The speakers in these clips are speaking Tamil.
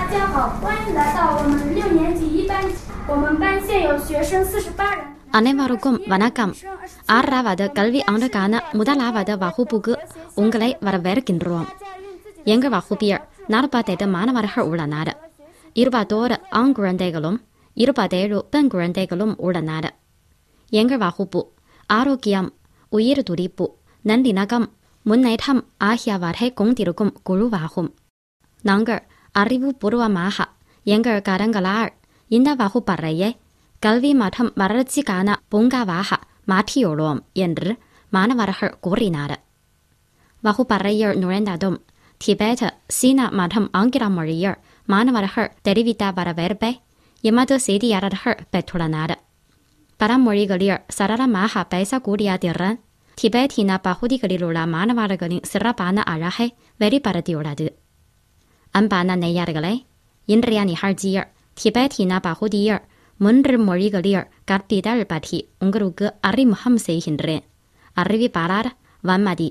家好，欢迎来到我们六年级一班。我们班现有学生四十八人。 அனைவருக்கும் வணக்கம் ஆறாவது கல்வி ஆண்டுக்கான முதலாவது வகுப்புக்கு உங்களை வரவேற்கின்றோம் எங்கள் வகுப்பில் நாற்பத்தெட்டு மாணவர்கள் உள்ளனர் இருபத்தோரு ஆண் குழந்தைகளும் இருபத்தேழு பெண் குழந்தைகளும் உள்ளனர் எங்கள் வகுப்பு ஆரோக்கியம் உயிர் துடிப்பு நல்லிணக்கம் முன்னேற்றம் ஆகியவற்றை கொண்டிருக்கும் குழுவாகும் நாங்கள் அறிவுபூர்வமாக எங்கள் கரங்களால் இந்த வகுப்பறையை கல்வி மற்றும் வளர்ச்சிக்கான பூங்காவாக மாற்றியுள்ளோம் என்று மாணவர்கள் கூறினார் வகுப்பறையில் நுழைந்ததும் திபெத் சீனா மற்றும் ஆங்கில மொழியில் மாணவர்கள் தெரிவித்த வரவேற்பை எமது செய்தியாளர்கள் பெற்றுள்ளனர் பல மொழிகளில் சரளமாக பேசக்கூடிய திறன் திபெத்தின பகுதிகளில் உள்ள மாணவர்களின் சிறப்பான அழகை வெளிப்படுத்தியுள்ளது அன்பான நேயர்களே இன்றைய நிகழ்ச்சியில் திபெத்தின பகுதியில் மூன்று மொழிகளில் கற்பித்தல் பற்றி உங்களுக்கு அறிமுகம் செய்கின்றேன் அறிவிப்பாளர் வன்மதி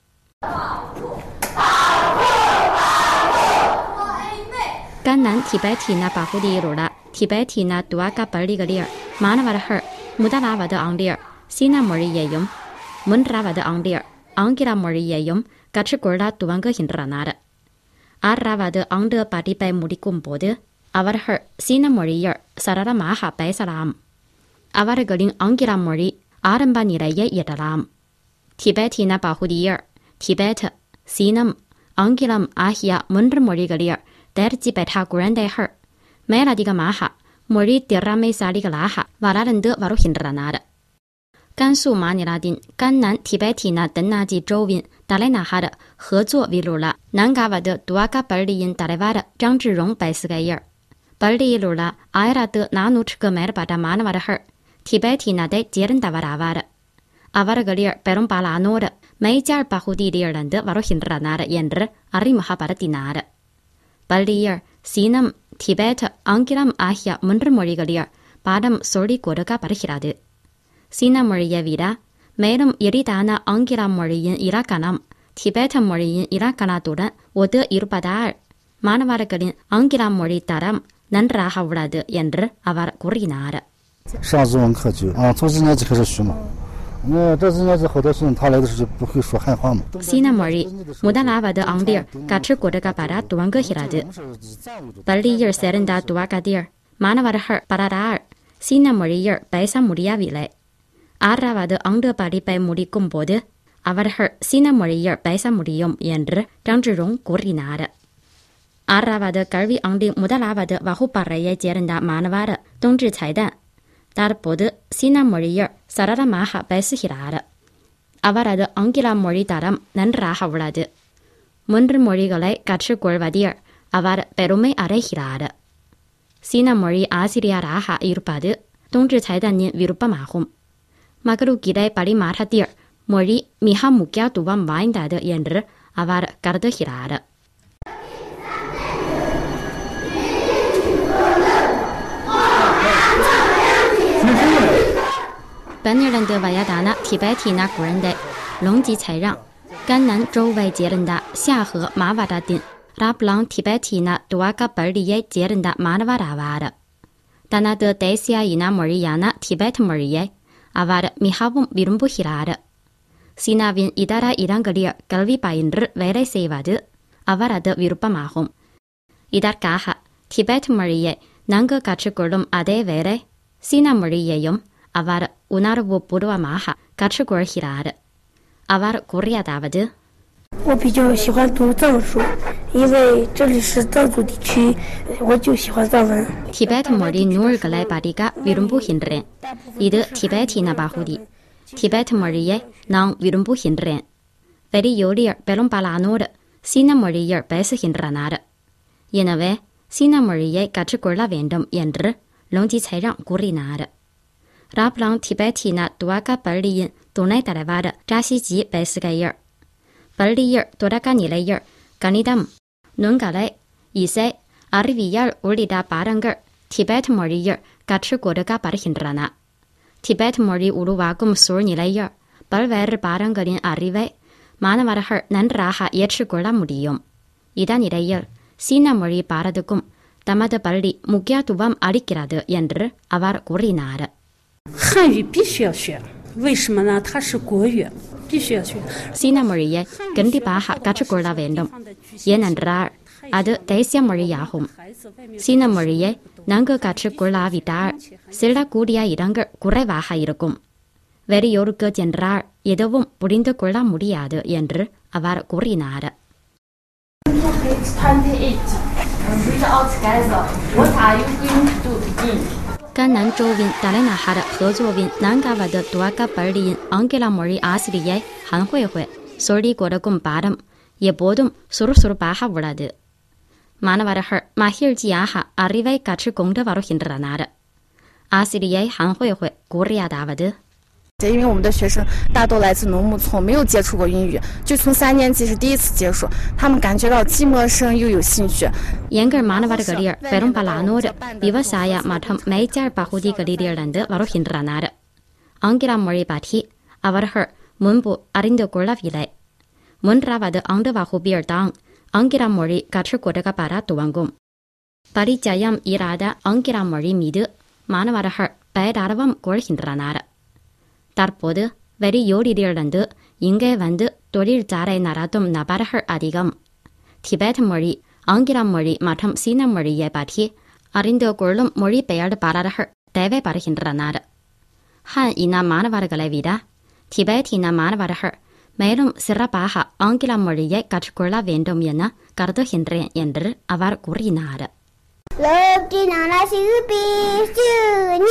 甘南提贝提那保护地路了，提贝提那多个本里个里儿，马那瓦的哈儿，穆达拉瓦的昂里儿，西那摩里也用，mun拉瓦的昂里儿，昂吉拉摩里也用，嘎吃过拉多万个hin拉拿的，阿拉瓦的昂的巴蒂贝穆里贡波的，阿瓦的哈儿，西那摩里儿，萨拉拉马哈贝萨拉姆，阿瓦的个林昂吉拉摩里，阿人巴尼来也也的拉姆，提贝提那保护地儿，提贝特，西南。ஆங்கிலம் ஆகிய மூன்று மொழிகளில் தேர்ச்சி பெற்ற குழந்தைகள் மேலதிக மாக மொழி திறமைசாலிகளாக வளர்ந்து வருகின்றனர் கன்சு மாநிலத்தின் கண்ணன் திபெத்தின தென்னாஜி ஜோவின் தலைநகர் ஹேஜோவில் உள்ள நான்காவது துவக்க பள்ளியின் தலைவர் ஜாங் ஜிரோங் பேசுகையில் பள்ளியில் உள்ள ஆயிரத்து நானூற்றுக்கு மேற்பட்ட மாணவர்கள் திபெத்தினத்தை சேர்ந்தவராவார் அவர்களில் பெரும்பாலானோர் மெய்ஜால் பகுதியிலிருந்து வருகின்றனர் என்று அறிமுகப்படுத்தினார் பள்ளியில் சீனம் திபெத் ஆங்கிலம் ஆகிய மூன்று மொழிகளில் பாடம் சொல்லிக் கொடுக்கப்படுகிறது சீன மொழியை விட மேலும் எளிதான ஆங்கில மொழியின் இலக்கணம் திபெத் மொழியின் இலக்கணத்துடன் ஒத்து இருப்பதால் மாணவர்களின் ஆங்கில மொழி தரம் நன்றாக உள்ளது என்று அவர் கூறினார் 上日文课就啊，从一年级开始学嘛。那这一年级好多学生他来的时候就不会说汉话嘛。 சீன மொழி முதலாவது ஆண்டில் கற்றுக் கொடுக்கப்பட துவங்குகிறது பள்ளியில் சேர்ந்த துவக்கத்தில் மாணவர்கள் பலரால் சீன மொழியில் பேச முடியவில்லை ஆறாவது ஆண்டு படிப்பை முடிக்கும் போது அவர்கள் சீன மொழியில் பேச முடியும் என்று ஜாங்ஜிரோங் கூறினார் ஆறாவது கல்வி ஆண்டின் முதலாவது வகுப்பறையைச் சேர்ந்த மாணவர் தொன்று சைதன் தற்போது சீன மொழியில் சரளமாக பேசுகிறார் அவரது ஆங்கில மொழி தரம் நன்றாக உள்ளது மூன்று மொழிகளை கற்றுக்கொள்வதில் அவர் பெருமை அடைகிறார் சீன மொழி ஆசிரியராக இருப்பது தொன்று சைதன்யின் விருப்பமாகும் மகளுக்கிடை பரிமாற்றத்தில் மொழி மிக முக்கியத்துவம் வாய்ந்தது என்று அவர் கருதுகிறார் பன்னிரண்டு வயதான திபெத்தின குழந்தை龙吉才让甘南周围சேர்ந்த下河மாவட்டத்தின் ராப்லாங் திபெத்தின துவக்க பள்ளியைச் சேர்ந்த மாணவராவார் தனது தேசிய இன மொழியான திபெத் மொழியை அவர் மிகவும் விரும்புகிறார் சீனாவின் இதர இடங்களில் கல்வி பயின்று வேலை செய்வது அவரது விருப்பமாகும் இதற்காக திபெத் மொழியை நன்கு கற்றுக்கொள்ளும் அதே வேளை சீன மொழியையும் அவர் உணர்வு பூர்வமாக கற்றுக்கொள்கிறார் அவர் கூறியதாவது 我比较喜欢读藏书，因为这里是藏族地区，我就喜欢藏文。 திபெத் மொழி நூல்களை படிக்க விரும்புகின்றேன் இது திபெத்தின பகுதி திபெத் மொழியை நான் விரும்புகின்றேன் வெளியூரில் பெரும்பாலானோர் சீன மொழியில் பேசுகின்றனர் எனவே சீன மொழியை கற்றுக்கொள்ள வேண்டும் என்று லோஞ்சி சைராங் கூறினார் ராப்லாங் திபெத்தின துவக்க பள்ளியின் துணைத் தலைவர் ஜாசிஜி பேசுகையில் பள்ளியில் தொடக்க நிலையில் கணிதம் நுண்கலை இசை அறிவியல் உள்ளிட்ட பாடங்கள் திபெத் மொழியில் கற்றுக் கொடுக்கப்படுகின்றன திபெத் மொழி உருவாகும் சூழ்நிலையில் பல்வேறு பாடங்களின் அறிவை மாணவர்கள் நன்றாக ஏற்றுக்கொள்ள முடியும் இதனிடையில் சீன மொழி பாடத்துக்கும் தமது பள்ளி முக்கியத்துவம் அளிக்கிறது என்று அவர் கூறினார் 汉语必须要学，为什么呢？它是国语，必须要学。 சீன மொழியை கண்டிப்பாக கற்றுக்கொள்ள வேண்டும் ஏனென்றால் அது தேசிய மொழியாகும் 孩子外面 சீன மொழியை நன்கு கற்றுக்கொள்ளாவிட்டால் செல்லக்கூடிய இடங்கள் குறைவாக இருக்கும் வெளியூருக்கு சென்றால் எதுவும் புரிந்து கொள்ள முடியாது என்று அவர் கூறினார் Read out together. What are you going to do begin? 甘南州வில் தலைநகர் ஹேஜோவின் நான்காவது துவக்க பள்ளியின் ஆங்கில மொழி ஆசிரியை ஹன்ஹுய் ஹுய் சொல்லிக் கொடுக்கும் பாடம் எப்போதும் சுறுசுறுப்பாக உள்ளது மாணவர்கள் மகிழ்ச்சியாக அறிவை கற்றுக்கொண்டு வருகின்றனர் ஆசிரியை ஹன்ஹுய் ஹுய் கூறியதாவது 因为我们的学生大都来自农牧村，没有接触过英语，就从三年级是第一次接触，他们感觉到既陌生又有兴趣。 எங்கள் மாணவர்களில் பெரும்பாலானோர் விவசாய மற்றும் மேய்ச்சல் பகுதிகளிலிருந்து வருகின்றனர் ஆங்கில மொழி பற்றி அவர்கள் முன்பு அறிந்து கொள்ளவில்லை மூன்றாவது ஆண்டு வகுப்பில் தான் ஆங்கில மொழி கற்றுக் கொடுக்கப்பட துவங்கும் பரிச்சயம் இராத ஆங்கில மொழி மீது மாணவர்கள் பேரார்வம் கொள்கின்றனர் தற்போது வெளியூரிலிருந்து இங்கே வந்து தொழிற்சாலை நடத்தும் நபர்கள் அதிகம் திபெத் மொழி ஆங்கில மொழி மற்றும் சீன மொழியை பற்றி அறிந்து கொள்ளும் மொழிபெயர்ப்பாளர்கள் தேவைப்படுகின்றனர் ஹான் இன மாணவர்களை விட திபெத் இன மாணவர்கள் மேலும் சிறப்பாக ஆங்கில மொழியை கற்றுக்கொள்ள வேண்டும் என கருதுகின்றேன் என்று அவர் கூறினார் 乐吉那拉西比斯尼。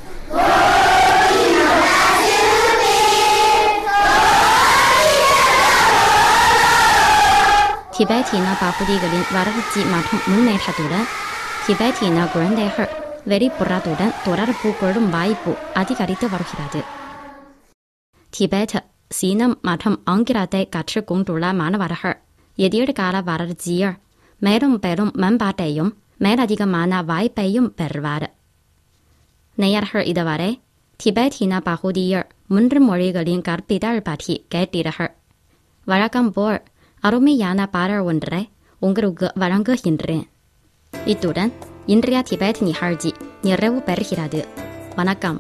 திபெத்தின பகுதிகளின் வளர்ச்சி மற்றும் முன்னேற்றத்துடன் திபெத்தின குழந்தைகள் வெளிப்புறத்துடன் தொடர்பு கொள்ளும் வாய்ப்பு அதிகரித்து வருகிறது திபெத் சீனம் மற்றும் ஆங்கிலத்தை கற்றுக்கொண்டுள்ள மாணவர்கள் எதிர்கால வளர்ச்சியில் மேலும் பெரும் மேம்பாட்டையும் மேலதிகமான வாய்ப்பையும் பெறுவார் நேயர்கள் இதுவரை திபெத்தின பகுதியில் மூன்று மொழிகளின் கற்பித்தல் பற்றி கேட்டீர்கள் வழக்கம் போல் அருமையான பாடல் ஒன்றை உங்களுக்கு வழங்குகின்றேன் இத்துடன் இன்றைய திபெத் நிகழ்ச்சி நிறைவு பெறுகிறது வணக்கம்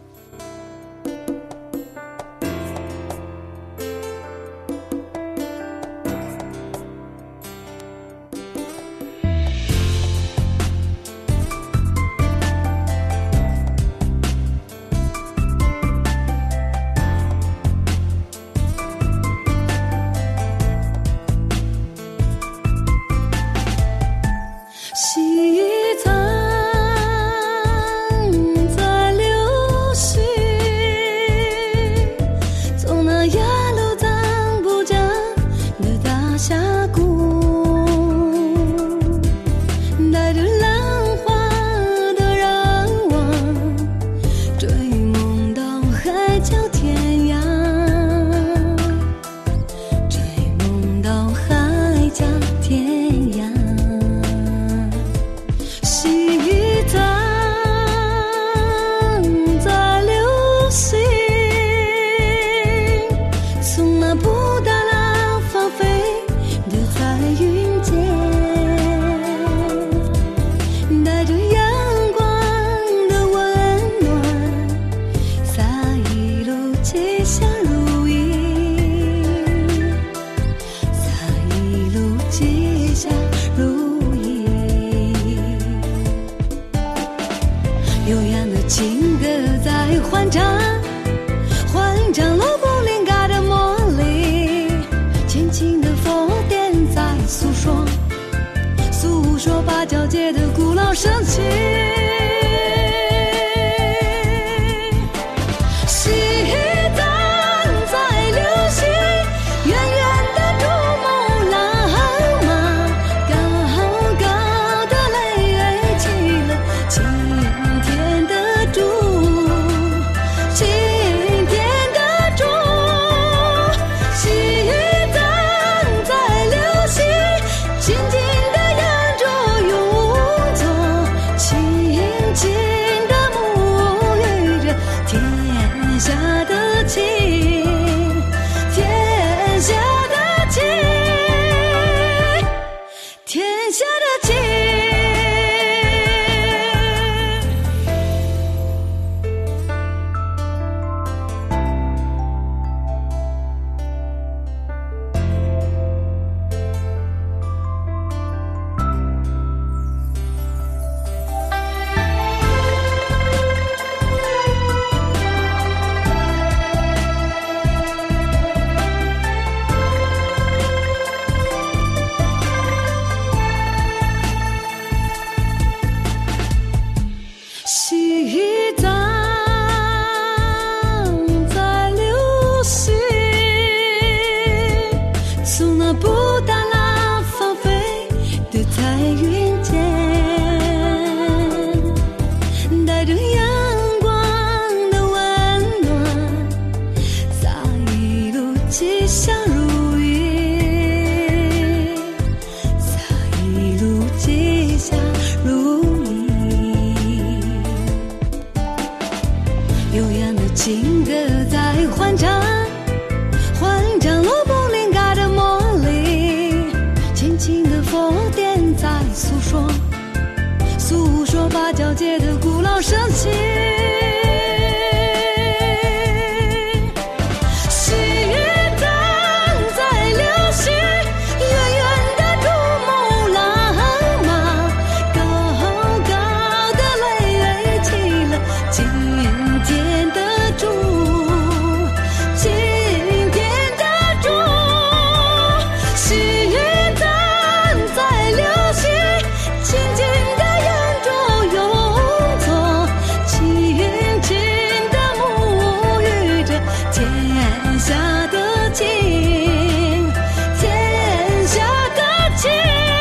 西藏在流星，从那雅鲁藏布江的大峡谷，带着浪花的让望，追梦到海角天涯，追梦到海角天涯。西藏在流星，从那布达拉放飞的彩云间，带着阳光的温暖，洒一路吉祥如意。洒一路吉祥如意。悠扬的情歌在欢唱，欢唱罗布林嘎的魔力。轻轻的佛殿在诉说，诉说芭蕉节的古老神奇。西藏在流星，远远的珠穆朗玛，高高的垒起了青天的柱，青天的柱。西藏在流星，静静的仰着永坐，轻轻的沐浴着天下的情，天下的情，天下的情。 诉说，诉说芭蕉街的古老神情。细雨正在流星，远远的珠穆朗玛，高高的垒起了今天的祝，今天的祝。细雨正在流星，轻轻地沿着永错，轻轻地沐浴着天下的情，天下的情，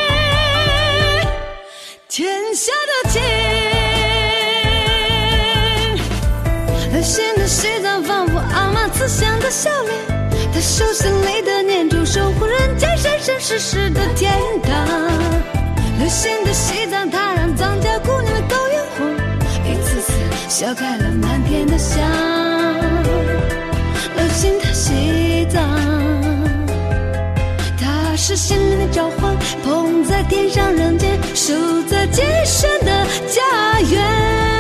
天下的情。流行的西藏仿佛阿玛慈祥的笑脸，他手心里的念珠守护人间生生世世的天堂。流行的西藏，它让藏家姑娘的高原红，一次次笑开了满天的香。流行的西藏，它是心灵的召唤，捧在天上人间，守在极深的家园。